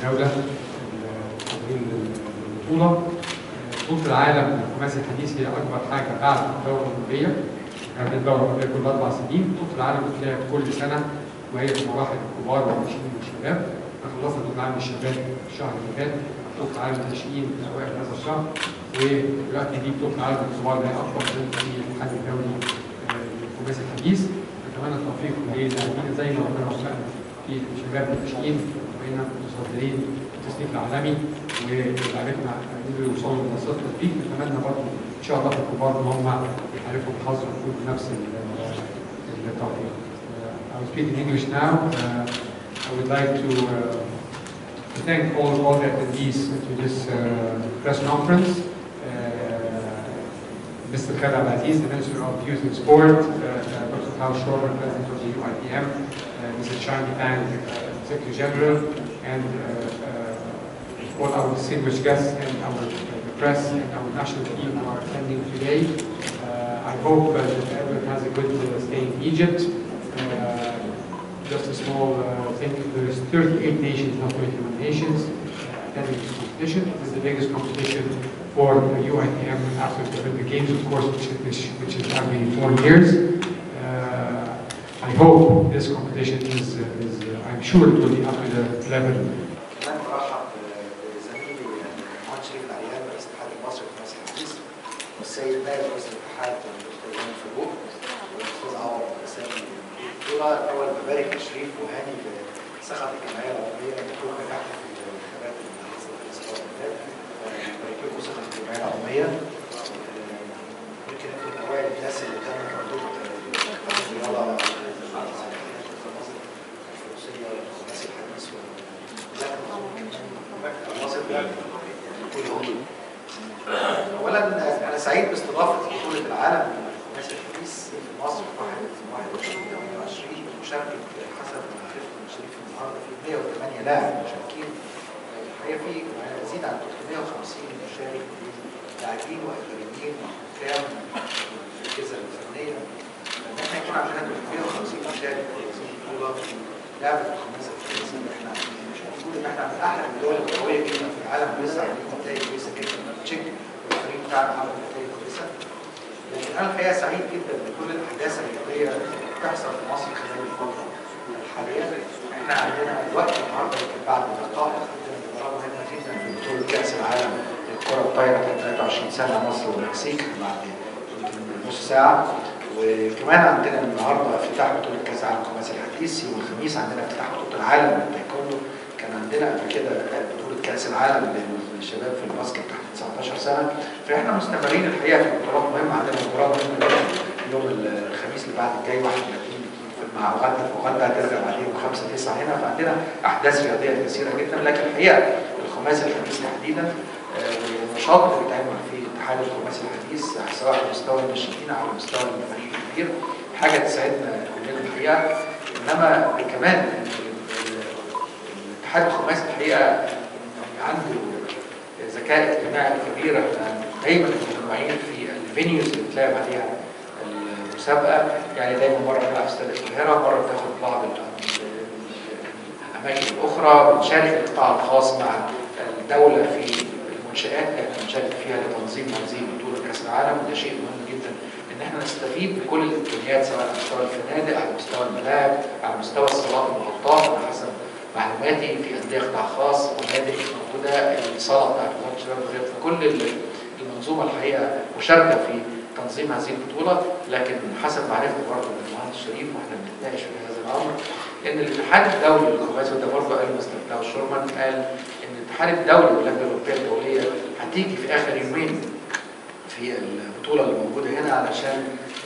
الدوله المنظمين للبطوله بطوله العالم الخماسي الحديث هي اكبر حاجه بعد الدوره الاولمبيه يعني الدوره الاولمبيه كل اربع سنين بطوله العالم بتتلعب كل سنه وهي في مراحل الكبار والناشئين والشباب احنا خلصنا بطوله العالم للشباب الشهر اللي فات بطوله العالم للناشئين في اوائل هذا الشهر ودلوقتي دي بطوله العالم للكبار اللي هي اكبر بطوله في الاتحاد الدولي الخماسي الحديث نتمنى التوفيق للاعبين زي ما ربنا وفقنا في الشباب الناشئين وبقينا متصدرين التصنيف العالمي ولاعبتنا قدروا يوصلوا لمنصات التطبيق نتمنى برضه ان شاء الله في الكبار ان هم يعرفوا الحظ ويكون بنفس التوفيق. I will speak in English now. Uh, I would like to, uh, to thank all, all the attendees to this uh, press conference. Mr. Khaled Aziz, the Minister of Youth and Sport, Dr. Klaus Schorber, President of the UIPM, Mr. Charlie Pang, Secretary General, and all our distinguished guests and our the press and our national team who are attending today. I hope that everyone has a good stay in Egypt. just a small uh, thing, there's 38 nations, not 21 nations, uh, attending this competition. This is the biggest competition for the UITM after the Olympic Games, of course, which is, which is every four years. Uh, I hope this competition is, is I'm sure it will be up to the level كمان برحب بزميلي محمد شريف العريان رئيس الاتحاد المصري للتنس الحديث والسيد نائب رئيس الاتحاد الدكتور جمال فاروق والاستاذ عوض سامي دول اول ببارك لشريف وهاني بسخط الجمعيه العربيه انكم نجحتوا في الانتخابات اللي حصلت في الاسبوع اللي فات ببارك لكم سخط الجمعيه العربيه يمكن انتم من اوائل الناس اللي كانوا مردود الرياضه الفروسيه والناس الحديث اولا انا سعيد باستضافه بطوله العالم للناس الحديث في مصر في 21 28 مشاركه حسب ما عرفت من شريف النهارده في 108 لاعب مشاركين الحقيقه في يزيد عن 350 مشارك لاعبين واكاديميين وحكام الاجهزه الفنيه ان احنا يكون عندنا 350 مشارك في هذه البطوله لعبه الخماسه الحديثه اللي احنا المفروض ان احنا من احلى الدول القويه جدا في العالم ولسه عاملين نتائج كويسه جدا تشيك والفريق بتاعنا عمل نتائج كويسه لكن انا الحقيقه سعيد جدا بكل الاحداث الرياضيه اللي بتحصل في مصر خلال الفتره الحاليه احنا عندنا الوقت النهارده يمكن بعد دقائق عندنا مباراه مهمه جدا في بطوله كاس العالم للكره الطايره كانت 23 سنه مصر والمكسيك بعد نص ساعه وكمان عندنا النهارده افتتاح بطوله كاس العالم الخماسي الحديث يوم الخميس عندنا افتتاح بطوله العالم للتايكوندو كان عندنا قبل كده بطوله كاس العالم للشباب في الباسكت تحت 19 سنه فاحنا مستمرين الحقيقه في بطولات مهمه عندنا مباراه مهمه جدا يوم الخميس اللي بعد الجاي 31 مع اوغندا في اوغندا هترجع بعدين 5 9 هنا فعندنا احداث رياضيه كثيره جدا لكن الحقيقه الخماسي الحديث تحديدا النشاط اللي بيتعمل في اتحاد الخماسي الحديث سواء على مستوى الناشئين او على مستوى الفريق الكبير حاجه تساعدنا كلنا الحقيقه انما كمان الاتحاد الخماسي الحقيقه عنده ذكاء اجتماعي كبير احنا دايما متنوعين في الفينيوز اللي بتلعب عليها المسابقه يعني دايما مره بنلعب في استاد القاهره مره بتاخد بعض الاماكن الاخرى بنشارك القطاع الخاص مع الدوله في المنشات اللي احنا بنشارك فيها لتنظيم هذه بطوله كاس العالم وده شيء مهم جدا ان احنا نستفيد بكل الامكانيات سواء على مستوى الفنادق على مستوى الملاعب على مستوى الصالات المغطاه على حسب معلوماتي في انديه قطاع خاص ونادي موجوده الصاله بتاعت وزاره الشباب والرياضه فكل المنظومه الحقيقه مشاركه في تنظيم هذه البطوله لكن حسب معرفتي برضه من المهندس شريف واحنا بنتناقش في هذا الامر ان الاتحاد الدولي للخباز وده برضه قال مستر كلاوس شورمان قال ان الاتحاد الدولي واللجنه الاوروبيه الدوليه هتيجي في اخر يومين في البطوله اللي موجوده هنا علشان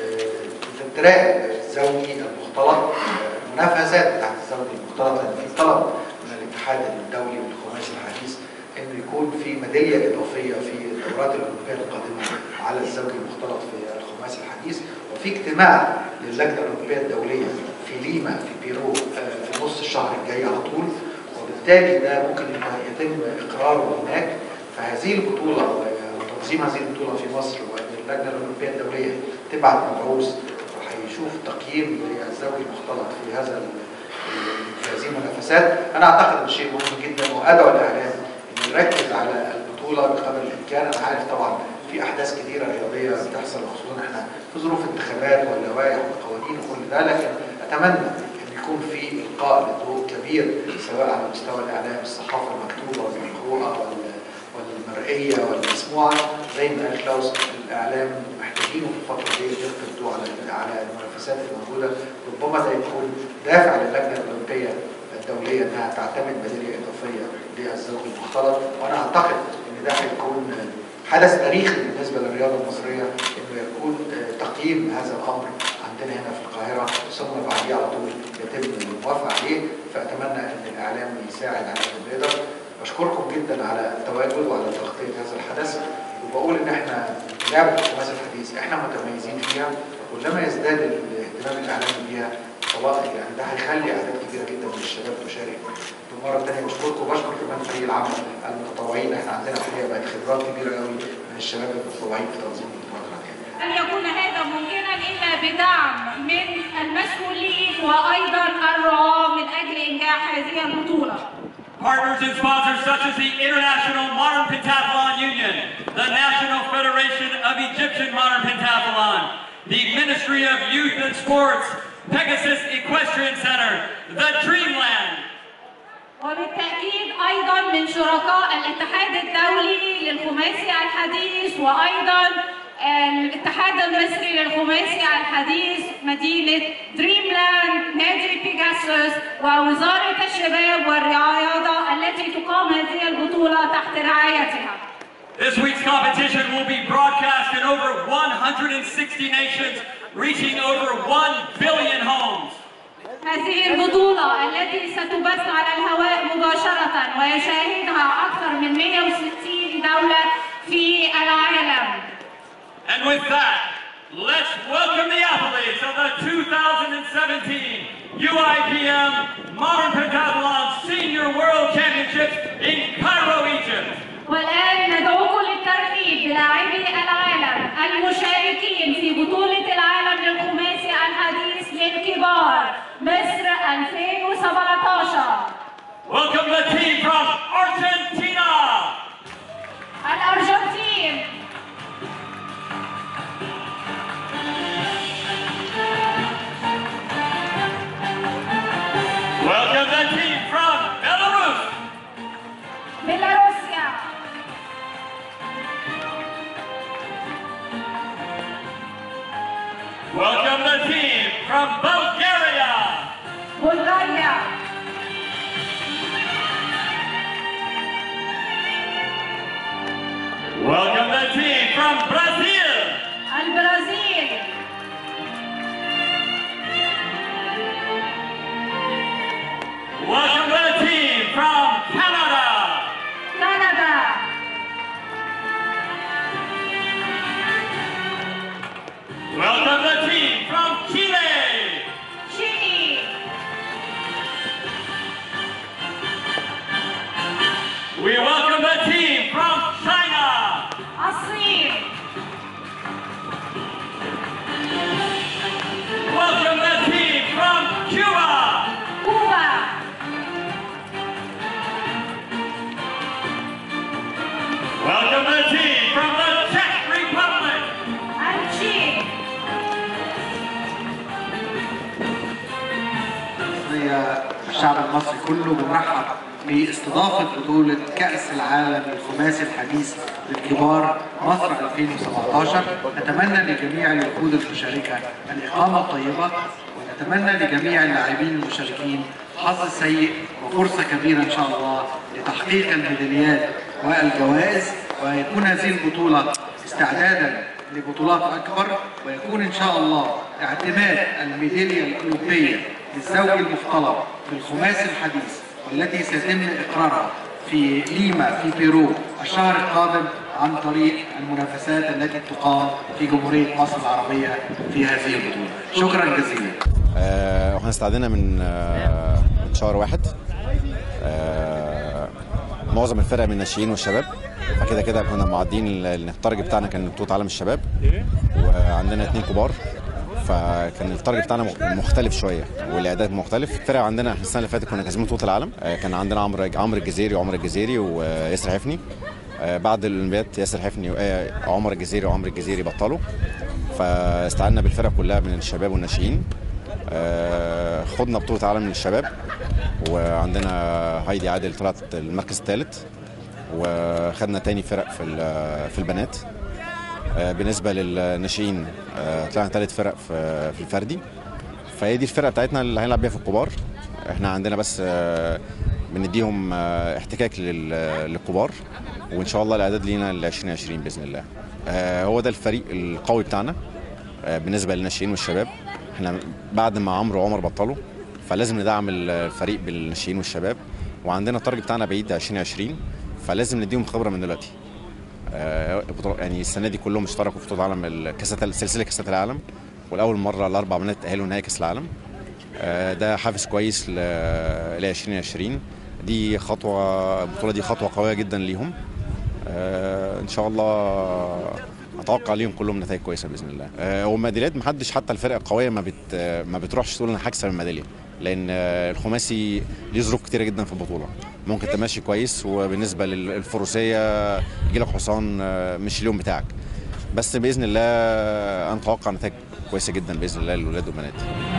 تراقب الزوجي المختلط المنافسات بتاعت الزوجي المختلط لان في طلب من الاتحاد الدولي للخماسي الحديث انه يكون في ميداليه اضافيه في الدورات الاوروبيه القادمه على الزوجي المختلط في الخماسي الحديث وفي اجتماع للجنه الاوروبيه الدوليه في ليما في بيرو في نص الشهر الجاي على طول وبالتالي ده ممكن يتم اقراره هناك فهذه البطوله وتنظيم هذه البطوله في مصر واللجنه الاوروبيه الدوليه تبعت مبعوث وهيشوف تقييم للزوج المختلط في هذا في هذه المنافسات انا اعتقد ان شيء مهم جدا وادعو الاعلام ان يركز على البطوله بقدر الامكان انا عارف طبعا في احداث كثيره رياضيه بتحصل خصوصا احنا في ظروف انتخابات واللوائح والقوانين وكل ده لكن اتمنى ان يكون في القاء لضوء كبير سواء على مستوى الاعلام الصحافه المكتوبه والمقروءه وال- والمرئيه والمسموعه زي ما قال كلاوس الاعلام محتاجينه في الفتره دي يلقي الضوء على على المنافسات الموجوده ربما ده يكون دافع للجنه الاولمبيه الدوليه انها تعتمد ميداليه اضافيه للزوج المختلط وانا اعتقد ان ده هيكون حدث تاريخي بالنسبه للرياضه المصريه انه يكون تقييم هذا الامر عندنا هنا في القاهره ثم بعديه على طول يتم الموافقه عليه فاتمنى ان الاعلام يساعد على قد ما يقدر بشكركم جدا على التواجد وعلى تغطيه هذا الحدث وبقول ان احنا لعبه الخماسي الحديث احنا متميزين فيها كلما يزداد الاهتمام الاعلامي بيها سواء يعني ده هيخلي اعداد كبيره جدا من الشباب تشارك مرة تانية بشكركم وبشكر كمان فريق العمل المتطوعين احنا عندنا الحقيقة بقت خبرات كبيرة قوي من الشباب المتطوعين في تنظيم البطولات العالمية. لن يكون هذا ممكنا الا بدعم من المسؤولين وايضا الرعاة من اجل انجاح هذه البطوله. Partners and sponsors such as the International Modern Pentathlon Union, the National Federation of Egyptian Modern Pentathlon, the Ministry of Youth and Sports, Pegasus Equestrian Center, the Dreamland, وبالتاكيد ايضا من شركاء الاتحاد الدولي للخماسي الحديث وايضا الاتحاد المصري للخماسي الحديث مدينه دريملاند نادي بيجاسوس ووزاره الشباب والرياضه التي تقام هذه البطوله تحت رعايتها. This week's competition will be broadcast in over 160 nations, reaching over 1 billion homes. هذه البطولة التي ستبث على الهواء مباشرة ويشاهدها أكثر من 160 دولة في العالم. And with that, let's welcome the athletes of the 2017 UIPM Modern Pentathlon Senior World Championships in Cairo, Egypt. والآن ندعوكم للترحيب بلاعبي العالم المشاركين في بطولة العالم للخماسي الحديث للكبار مصر 2017 Welcome the team from Argentina. الأرجنتين Welcome the team from Belarus. بيلاروسيا Welcome the team from Bulgaria. بلغاريا Welcome the team from Brazil. البرازيل Welcome the team from Canada. كندا Welcome the team from Chile. تشيلي We welcome the team from China. الصين Welcome the team from Cuba. كوبا Welcome the team from the Czech Republic. التشيك هي الشعب المصري كله بنرحب باستضافة بطولة كأس العالم للخماسي الحديث للكبار مصر 2017 نتمنى لجميع الوفود المشاركة الإقامة الطيبة ونتمنى لجميع اللاعبين المشاركين حظ سيء وفرصة كبيرة إن شاء الله لتحقيق الميداليات والجوائز ويكون هذه البطولة استعدادا لبطولات أكبر ويكون إن شاء الله اعتماد الميدالية الأولمبية للزوج المختلط بالخماسي الحديث والتي سيتم إقرارها في ليما في بيرو الشهر القادم عن طريق المنافسات التي تقام في جمهورية مصر العربية في هذه البطولة شكرا جزيلا آه، واحنا استعدينا من آه، من شهر واحد آه، معظم الفرق من الناشئين والشباب فكده كده كنا معدين ال- التارجت بتاعنا كان بطوله عالم الشباب وعندنا اتنين كبار فكان التارجت بتاعنا مخ- مختلف شويه والاعداد مختلف الفرق عندنا إحنا السنه اللي فاتت كنا كاسبين بطوله العالم آه، كان عندنا عمرو عمرو الجزيري وعمر الجزيري وياسر حفني آه، بعد الاولمبياد ياسر حفني وعمر الجزيري وعمر الجزيري بطلوا فاستعنا بالفرق كلها من الشباب والناشئين آه، خدنا بطوله عالم للشباب وعندنا هايدي عادل طلعت المركز الثالث وخدنا تاني فرق في ال- في البنات آه، بالنسبه للناشئين آه، طلعنا ثالث فرق في في الفردي فهي دي الفرقه بتاعتنا اللي هنلعب بيها في الكبار احنا عندنا بس آه، بنديهم آه، احتكاك لل- للكبار وان شاء الله الاعداد لينا ل 2020 باذن الله آه، هو ده الفريق القوي بتاعنا آه، بالنسبه للناشئين والشباب احنا بعد ما عمرو وعمر بطلوا فلازم ندعم الفريق بالناشئين والشباب وعندنا التارجت بتاعنا بعيد 2020 فلازم نديهم خبره من دلوقتي آه، بطولة- يعني السنه دي كلهم اشتركوا في بطوله عالم الكاسات سلسله كاسات العالم والاول مره الاربع بنات تاهلوا نهائي كاس العالم آه، ده حافز كويس ل ل 2020 دي خطوه البطوله دي خطوه قويه جدا ليهم آه، ان شاء الله اتوقع ليهم كلهم نتائج كويسه باذن الله آه، والميداليات محدش حتى الفرق القويه ما بت آه، ما بتروحش تقول انا هكسب الميداليه لان آه، الخماسي ليه ظروف كتيره جدا في البطوله ممكن تمشي كويس وبالنسبه للفروسيه يجي لك حصان آه، مش اليوم بتاعك بس باذن الله انا اتوقع نتائج كويسه جدا باذن الله للولاد والبنات